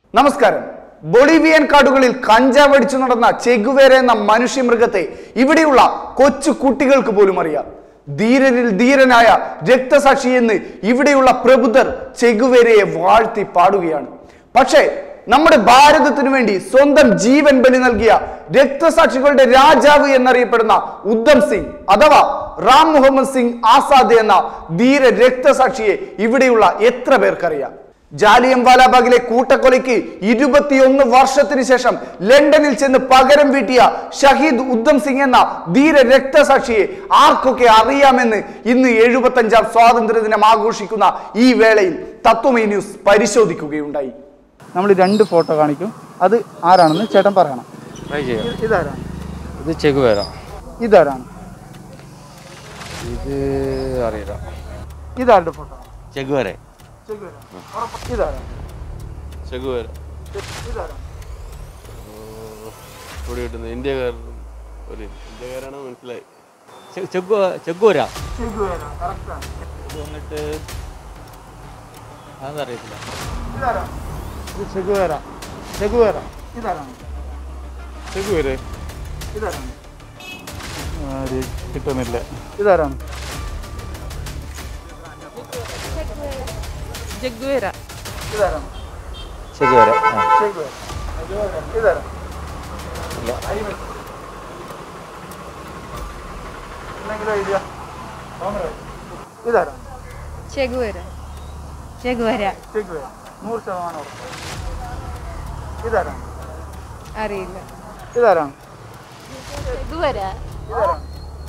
നമസ്കാരം ബൊളീവിയൻ കാടുകളിൽ കഞ്ചാവ് അടിച്ചു നടന്ന ചെഗുവേര എന്ന മനുഷ്യമൃഗത്തെ ഇവിടെയുള്ള കൊച്ചു കുട്ടികൾക്ക് പോലും അറിയാം ധീരരിൽ ധീരനായ രക്തസാക്ഷി എന്ന് ഇവിടെയുള്ള പ്രബുദ്ധർ ചെഗുവേരയെ വാഴ്ത്തി പാടുകയാണ് പക്ഷേ നമ്മുടെ ഭാരതത്തിനു വേണ്ടി സ്വന്തം ജീവൻ ബലി നൽകിയ രക്തസാക്ഷികളുടെ രാജാവ് എന്നറിയപ്പെടുന്ന ഉദ്ധം സിംഗ് അഥവാ റാം മുഹമ്മദ് സിംഗ് ആസാദ് എന്ന ധീര രക്തസാക്ഷിയെ ഇവിടെയുള്ള എത്ര പേർക്കറിയാം ജാലിയം വാലാബാഗിലെ കൂട്ടക്കൊലയ്ക്ക് ഇരുപത്തിയൊന്ന് വർഷത്തിന് ശേഷം ലണ്ടനിൽ ചെന്ന് പകരം വീട്ടിയ ഷഹീദ് ഉദ്ധം സിംഗ് എന്ന ധീര രക്തസാക്ഷിയെ ആർക്കൊക്കെ അറിയാമെന്ന് ഇന്ന് എഴുപത്തഞ്ചാം സ്വാതന്ത്ര്യ ദിനം ആഘോഷിക്കുന്ന ഈ വേളയിൽ തത്വമേ ന്യൂസ് പരിശോധിക്കുകയുണ്ടായി നമ്മൾ രണ്ട് ഫോട്ടോ കാണിക്കും അത് ആരാണെന്ന് ചേട്ടൻ പറയണം ട്രൈ ചെയ്യാം ഇതാരാണ് ഇത് ചെകുവേര ഇതാരാണ് ഇത് അറിയില്ല ഇതാരുടെ ഫോട്ടോ ചെകുവേര ഇതാരാണ് ചെകുവേര ഇതാരാണ് പൊടി കിട്ടുന്നത് ഇന്ത്യക്കാരൻ ഒരു ഇന്ത്യക്കാരാണ് മനസ്സിലായി ചെഗുവര ഇത് വന്നിട്ട് അതറിയത്തില്ല ഇതാരാണ് ഇത് ചെഗുവേര ചെഗുവേര ഇതാരാണ് ചെകുവരെ ഇതാരാണ് കിട്ടുന്നില്ല ഇതാരാണ് ജഗ്വേര ഇതാരാണ് ചെകുവേര ചെഗുവേര ഇതാരാണ് എന്തെങ്കിലും ഐഡിയ ഇതാരാണ് ചെഗുവേര ചെഗുവേര ചെഗുവേര നൂറ് ശതമാനം ഉറപ്പ് ഇതാരാണ് അറിയില്ല ഇതാരാണ് ചെഗുവേര ഇതാരാണ്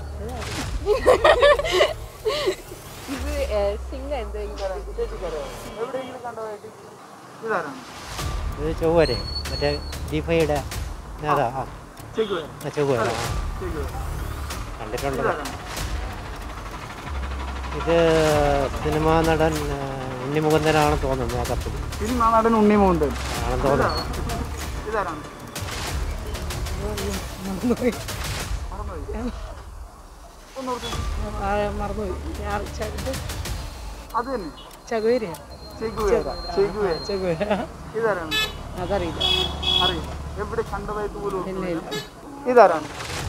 ഇത് സിംഗ് എന്തെങ്കിലും എവിടെയെങ്കിലും കണ്ടതായിട്ട് ഇതാരാണ് ഇത് ചൊവ്വരെ മറ്റേ ഡിഫൈയുടെ നേതാ ആ ചെഗുവേര ആ, ചൊവ്വര ആ, ചെഗുവേര കണ്ടിട്ടുണ്ട് ഇതാരാണ് ഇത് സിനിമാ നടൻ ആ, ഉണ്ണിമുകുന്ദനാണെന്ന് തോന്നുന്നു ആ കപ്പിൽ സിനിമ നടൻ ഉണ്ണിമുണ്ടൻ ആണെന്ന് തോന്നുന്നു ഇതാരാണ് മറന്നുപോയി അത് തന്നെ ചകുവേര ചെഗുവേര ചെഗുവേര ചെഗുവേര ഇതാരാണ് അതറിയില്ല അറിയില്ല എവിടെ കണ്ടതായിട്ട് പോലും ഓർക്കുന്നില്ല. ഇതാരാണ്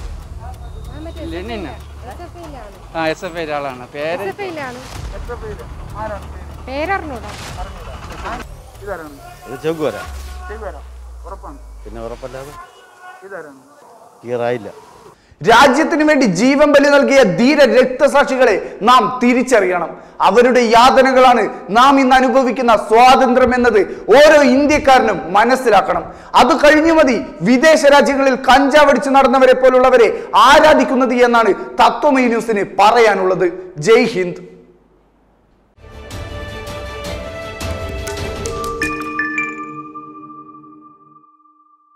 ആ എസ് എഫ് ഐ ആളാണ് പേര് എത്ര പേര് ആരാണ് പേര് പേരറിഞ്ഞൂടാ ഇതാരാണ് ഇത് ചെകുവേര ചെഗുവേര ഉറപ്പാണ് പിന്നെ ഉറപ്പല്ലാതെ ഇതാരാണ് ക്ലിയർ ആയില്ല രാജ്യത്തിനു വേണ്ടി ജീവൻ ബലി നൽകിയ ധീര രക്തസാക്ഷികളെ നാം തിരിച്ചറിയണം അവരുടെ യാതനകളാണ് നാം ഇന്ന് അനുഭവിക്കുന്ന സ്വാതന്ത്ര്യം എന്നത് ഓരോ ഇന്ത്യക്കാരനും മനസ്സിലാക്കണം അത് കഴിഞ്ഞു മതി വിദേശ രാജ്യങ്ങളിൽ കഞ്ചാവടിച്ചു നടന്നവരെ പോലുള്ളവരെ ആരാധിക്കുന്നത് എന്നാണ് തത്വമൈ ന്യൂസിന് പറയാനുള്ളത് ജയ് ഹിന്ദ്